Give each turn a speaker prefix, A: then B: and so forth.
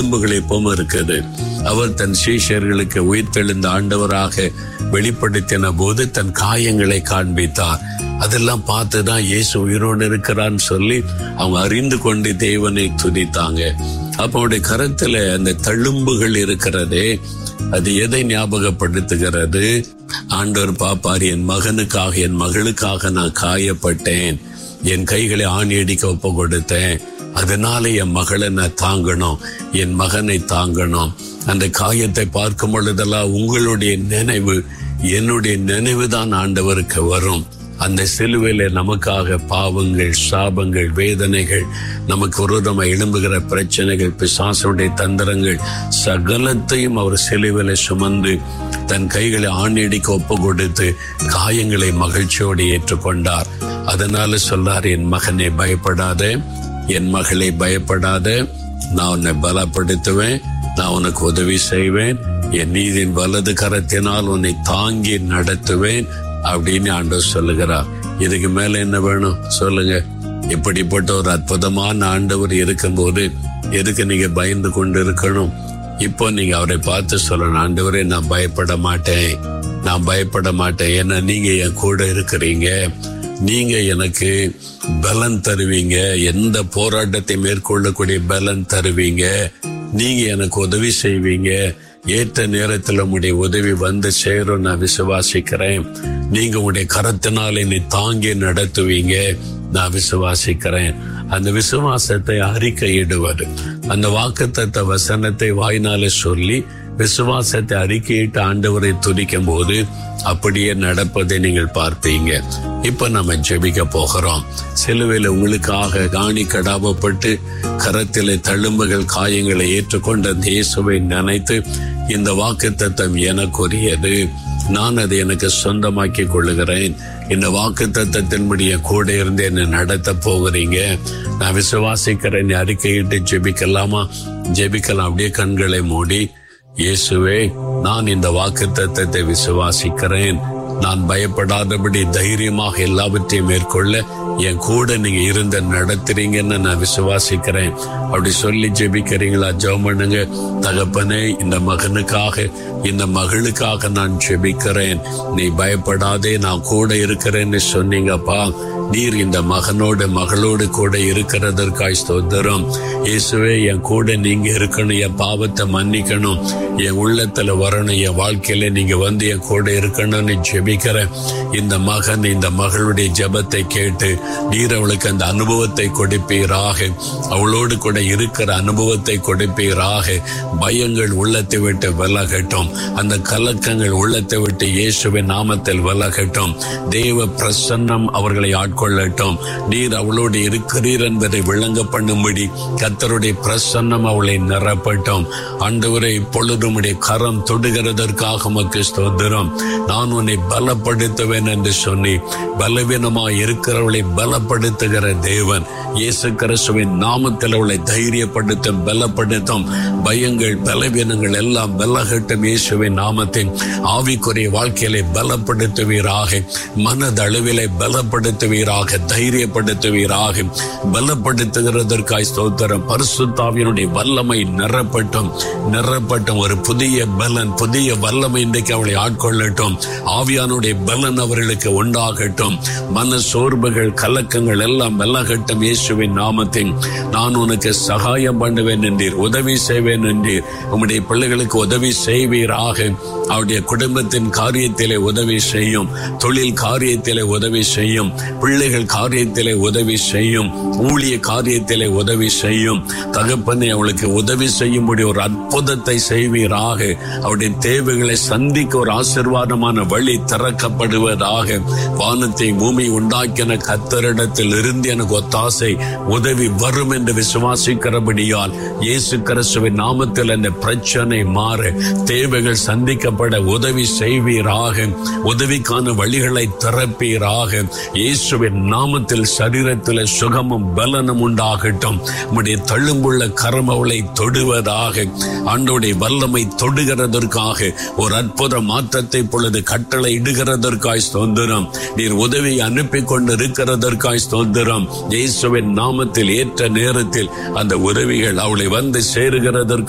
A: தழும்புகள் எப்பவும் இருக்குது அவர் தன் சீஷர்களுக்கு உயிர்த்தெழுந்த ஆண்டவராக வெளிப்படுத்தின போது தன் காயங்களை காண்பித்தார் அதெல்லாம் பார்த்து தான் இயேசு உயிரோடு இருக்கிறான்னு சொல்லி அவங்க அறிந்து கொண்டு தேவனை துதித்தாங்க அப்ப அவருடைய கரத்துல அந்த தழும்புகள் இருக்கிறதே அது எதை ஞாபகப்படுத்துகிறது ஆண்டவர் பாப்பார் என் மகனுக்காக என் மகளுக்காக நான் காயப்பட்டேன் என் கைகளை ஆணியடிக்க ஒப்பு கொடுத்தேன் அதனால என் மகளை நான் தாங்கணும் என் மகனை தாங்கணும் அந்த காயத்தை பார்க்கும் பொழுதெல்லாம் உங்களுடைய நினைவு என்னுடைய நினைவு தான் ஆண்டவருக்கு வரும் அந்த சிலுவையில நமக்காக பாவங்கள் சாபங்கள் வேதனைகள் நமக்கு விரோதமாக எழும்புகிற பிரச்சனைகள் பிசாசுடைய தந்திரங்கள் சகலத்தையும் அவர் சிலுவையில சுமந்து தன் கைகளை ஆணியடிக்க ஒப்பு கொடுத்து காயங்களை மகிழ்ச்சியோடு ஏற்றுக்கொண்டார் அதனால சொல்லார் என் மகனை பயப்படாத என் மகளை பயப்படாத நான் உன்னை பலப்படுத்துவேன் நான் உனக்கு உதவி செய்வேன் என் நீதியின் வலது கரத்தினால் உன்னை தாங்கி நடத்துவேன் அப்படின்னு ஆண்டவர் சொல்லுகிறார் இதுக்கு மேல என்ன வேணும் சொல்லுங்க இப்படிப்பட்ட ஒரு அற்புதமான ஆண்டவர் இருக்கும்போது எதுக்கு நீங்க பயந்து கொண்டு இருக்கணும் இப்போ நீங்க அவரை பார்த்து சொல்லணும் ஆண்டவரே நான் பயப்பட மாட்டேன் நான் பயப்பட மாட்டேன் ஏன்னா நீங்க என் கூட இருக்கிறீங்க நீங்க எனக்கு பலன் தருவீங்க எந்த போராட்டத்தை மேற்கொள்ளக்கூடிய பலன் தருவீங்க நீங்க எனக்கு உதவி செய்வீங்க ஏற்ற நேரத்தில் உங்களுடைய உதவி வந்து சேரும் நான் விசுவாசிக்கிறேன் நீங்க உங்களுடைய கரத்தினால் என்னை தாங்கி நடத்துவீங்க நான் விசுவாசிக்கிறேன் அந்த விசுவாசத்தை அறிக்கையிடுவது அந்த வாக்குத்தத்த வசனத்தை வாய்னால சொல்லி விசுவாசத்தை அறிக்கையிட்டு ஆண்டவரை துதிக்கும் போது அப்படியே நடப்பதை நீங்கள் பார்ப்பீங்க இப்ப நம்ம ஜெபிக்க போகிறோம் சிலுவையில் உங்களுக்காக காணி கடாபப்பட்டு கரத்திலே தழும்புகள் காயங்களை ஏற்றுக்கொண்ட அந்த இயேசுவை நினைத்து இந்த வாக்கு தத்தம் எனக்குரியது நான் அதை எனக்கு சொந்தமாக்கி கொள்ளுகிறேன் இந்த வாக்கு தத்தத்தின்படிய கூட இருந்து என்னை நடத்த போகிறீங்க நான் விசுவாசிக்கிறேன் அறிக்கையிட்டு ஜெபிக்கலாமா ஜெபிக்கலாம் அப்படியே கண்களை மூடி இயேசுவே நான் இந்த வாக்கு தத்தத்தை விசுவாசிக்கிறேன் நான் பயப்படாதபடி தைரியமாக எல்லாவற்றையும் மேற்கொள்ள என் கூட நீங்க இருந்த நடத்துறீங்கன்னு நான் விசுவாசிக்கிறேன் அப்படி சொல்லி ஜெபிக்கிறீங்களா ஜெபம் பண்ணுங்க தகப்பனே இந்த மகனுக்காக இந்த மகளுக்காக நான் ஜெபிக்கிறேன் நீ பயப்படாதே நான் கூட இருக்கிறேன்னு சொன்னீங்கப்பா நீர் இந்த மகனோடு மகளோடு கூட இருக்கிறதற்காய் ஸ்தோத்திரம் இயேசுவே என் கூட நீங்க இருக்கணும் என் பாவத்தை மன்னிக்கணும் என் உள்ளத்துல வரணும் என் வாழ்க்கையில நீங்க வந்து என் கூட இருக்கணும்னு ஜெபிக்கிறேன் இந்த மகன் இந்த மகளுடைய ஜெபத்தை கேட்டு நீர் அவளுக்கு அந்த அனுபவத்தை கொடுப்பீராக அவளோடு கூட இருக்கிற அனுபவத்தை கொடுப்பீராக பயங்கள் உள்ளத்தை விட்டு விலகட்டும் அந்த கலக்கங்கள் உள்ளத்தை விட்டு இயேசுவின் நாமத்தில் விலகட்டும் தேவ பிரசன்னம் அவர்களை ஆட்கொள்ளட்டும் நீர் அவளோடு இருக்கிறீர் என்பதை விளங்க பண்ணும்படி கத்தருடைய பிரசன்னம் அவளை நிரப்பட்டும் ஆண்டவரை இப்பொழுது உடைய கரம் தொடுகிறதற்காக உமக்கு ஸ்தோத்திரம் நான் உன்னை பலப்படுத்துவேன் என்று சொல்லி பலவீனமாய் இருக்கிறவளை பலப்படுத்துகிற தேவன் இயேசு கிறிஸ்துவின் நாமத்தில் அவளை தைரியப்படுத்தும் பலப்படுத்தும் பயங்கள் பலவீனங்கள் எல்லாம் பலகட்டும் இயேசுவின் நாமத்தின் ஆவிக்குரிய வாழ்க்கையிலே பலப்படுத்துவீராக மனதளவிலே பலப்படுத்துவீராக தைரியப்படுத்துவீராக பலப்படுத்துகிறதற்காய் ஸ்தோத்திரம் பரிசுத்தாவியனுடைய வல்லமை நிரப்பட்டும் நிரப்பட்டும் ஒரு புதிய பலன் புதிய வல்லமை இன்றைக்கு அவளை ஆட்கொள்ளட்டும் ஆவியானுடைய பலன் அவர்களுக்கு உண்டாகட்டும் மன சோர்வுகள் கலக்கங்கள் எல்லாம் விலகட்டும் இயேசுவின் நாமத்தின் நான் உனக்கு சகாயம் பண்ணுவேன் என்றீர் உதவி செய்வேன் என்றீர் உம்முடைய பிள்ளைகளுக்கு உதவி செய்வீராக அவருடைய குடும்பத்தின் காரியத்திலே உதவி செய்யும் தொழில் காரியத்திலே உதவி செய்யும் பிள்ளைகள் காரியத்திலே உதவி செய்யும் ஊழிய காரியத்திலே உதவி செய்யும் தகப்பனை அவளுக்கு உதவி செய்யும்படி ஒரு அற்புதத்தை செய்வீராக அவருடைய தேவைகளை சந்திக்க ஒரு ஆசிர்வாதமான வழி திறக்கப்படுவதாக வானத்தை பூமி உண்டாக்கின கத்தரிடத்தில் இருந்து எனக்கு ஒத்தாசை உதவி வரும் என்று விசுவாசிக்கிறபடியால் இயேசு கிறிஸ்துவின் நாமத்தில் அந்த பிரச்சனை மாற தேவைகள் சந்திக்கப்பட உதவி செய்வீராக உதவிக்கான வழிகளை திறப்பீராக இயேசுவின் நாமத்தில் சரீரத்தில் சுகமும் பலனும் உண்டாகட்டும் உம்முடைய தள்ளும்புள்ள கரமவளை தொடுவதாக ஆண்டோடைய வல்லமை தொடுகிறதற்காக ஒரு அற்புத மாற்றத்தை பொழுது கட்டளை இடுகிறதற்காய் ஸ்தோத்திரம் நீர் உதவி அனுப்பி கொண்டு இருக்கிறதற்காய் ஸ்தோத்திரம் இயேசுவின் நாமத்தில் ஏற்ற நேரத்தில் அந்த உதவிகள் அவளை வந்து சேருகிறதற்கு